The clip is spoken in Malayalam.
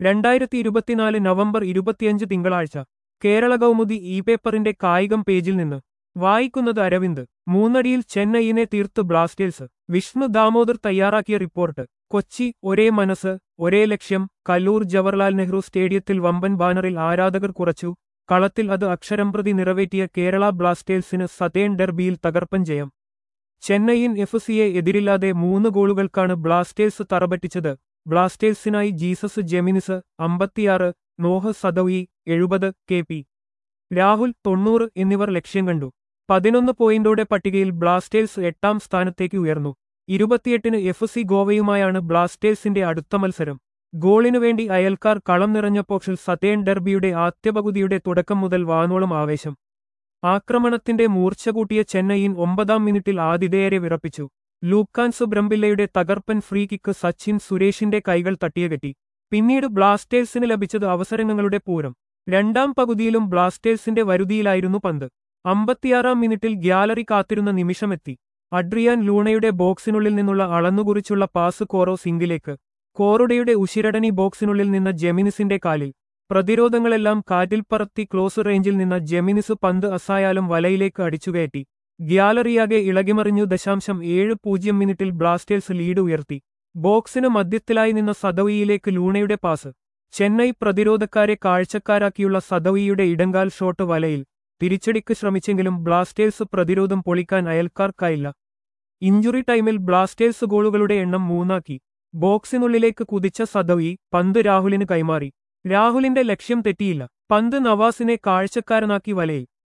രണ്ടായിരത്തി ഇരുപത്തിനാല് നവംബർ ഇരുപത്തിയഞ്ച് തിങ്കളാഴ്ച കേരള കൗമുദി ഇ പേപ്പറിന്റെ കായികം പേജിൽ നിന്ന് വായിക്കുന്നത് അരവിന്ദ് മൂന്നടിയിൽ ചെന്നൈയിനെ തീർത്ത് ബ്ലാസ്റ്റേഴ്സ് വിഷ്ണു ദാമോദർ തയ്യാറാക്കിയ റിപ്പോർട്ട് കൊച്ചി ഒരേ മനസ്സ് ഒരേ ലക്ഷ്യം കല്ലൂർ ജവഹർലാൽ നെഹ്റു സ്റ്റേഡിയത്തിൽ വമ്പൻ ബാനറിൽ ആരാധകർ കുറച്ചു കളത്തിൽ അത് അക്ഷരം പ്രതി നിറവേറ്റിയ കേരള ബ്ലാസ്റ്റേഴ്സിന് സതേൺ ഡെർബിയിൽ തകർപ്പൻ ജയം ചെന്നൈയിൻ എഫ് സിയെ എതിരില്ലാതെ മൂന്ന് ഗോളുകൾക്കാണ് ബ്ലാസ്റ്റേഴ്സ് തറപറ്റിച്ചത് ബ്ലാസ്റ്റേഴ്സിനായി ജീസസ് ജെമിനിസ് അമ്പത്തിയാറ് നോഹ് സദൌയി എഴുപത് കെ പി രാഹുൽ തൊണ്ണൂറ് എന്നിവർ ലക്ഷ്യം കണ്ടു പതിനൊന്ന് പോയിന്റോടെ പട്ടികയിൽ ബ്ലാസ്റ്റേഴ്സ് എട്ടാം സ്ഥാനത്തേക്ക് ഉയർന്നു ഇരുപത്തിയെട്ടിന് എഫ് സി ഗോവയുമായാണ് ബ്ലാസ്റ്റേഴ്സിന്റെ അടുത്ത മത്സരം ഗോളിനു വേണ്ടി അയൽക്കാർ കളം നിറഞ്ഞപ്പോഷിൽ സതേൺ ഡെർബിയുടെ ആദ്യ പകുതിയുടെ തുടക്കം മുതൽ വാനോളം ആവേശം ആക്രമണത്തിന്റെ മൂർച്ച കൂട്ടിയ ചെന്നൈയിൻ ഒമ്പതാം മിനിറ്റിൽ ആതിഥേയരെ വിറപ്പിച്ചു ലൂക്കാൻ സുബ്രംബില്ലയുടെ തകർപ്പൻ ഫ്രീ കിക്ക് സച്ചിൻ സുരേഷിന്റെ കൈകൾ തട്ടിയകറ്റി പിന്നീട് ബ്ലാസ്റ്റേഴ്സിന് ലഭിച്ചത് അവസരങ്ങളുടെ പൂരം രണ്ടാം പകുതിയിലും ബ്ലാസ്റ്റേഴ്സിന്റെ വരുതിയിലായിരുന്നു പന്ത് അമ്പത്തിയാറാം മിനിറ്റിൽ ഗ്യാലറി കാത്തിരുന്ന നിമിഷമെത്തി അഡ്രിയാൻ ലൂണയുടെ ബോക്സിനുള്ളിൽ നിന്നുള്ള അളന്നുകുറിച്ചുള്ള പാസ് കോറോ സിംഗിലേക്ക് കോറുടയുടെ ഉശിരടനി ബോക്സിനുള്ളിൽ നിന്ന ജെമിനിസിന്റെ കാലിൽ പ്രതിരോധങ്ങളെല്ലാം കാറ്റിൽ പറത്തി ക്ലോസ് റേഞ്ചിൽ നിന്ന ജെമിനിസ് പന്ത് അസായാലും വലയിലേക്ക് അടിച്ചുകയറ്റി ഗ്യാലറിയാകെ ഇളകിമറിഞ്ഞു ദശാംശം ഏഴ് പൂജ്യം മിനിറ്റിൽ ബ്ലാസ്റ്റേഴ്സ് ലീഡ് ഉയർത്തി ബോക്സിന് മധ്യത്തിലായി നിന്ന സദവിയിലേക്ക് ലൂണയുടെ പാസ് ചെന്നൈ പ്രതിരോധക്കാരെ കാഴ്ചക്കാരാക്കിയുള്ള സദവിയുടെ ഇടങ്കാൽ ഷോട്ട് വലയിൽ തിരിച്ചടിക്ക് ശ്രമിച്ചെങ്കിലും ബ്ലാസ്റ്റേഴ്സ് പ്രതിരോധം പൊളിക്കാൻ അയൽക്കാർക്കായില്ല ഇഞ്ചുറി ടൈമിൽ ബ്ലാസ്റ്റേഴ്സ് ഗോളുകളുടെ എണ്ണം മൂന്നാക്കി ബോക്സിനുള്ളിലേക്ക് കുതിച്ച സദവി പന്ത് രാഹുലിന് കൈമാറി രാഹുലിന്റെ ലക്ഷ്യം തെറ്റിയില്ല പന്ത് നവാസിനെ കാഴ്ചക്കാരനാക്കി വലയിൽ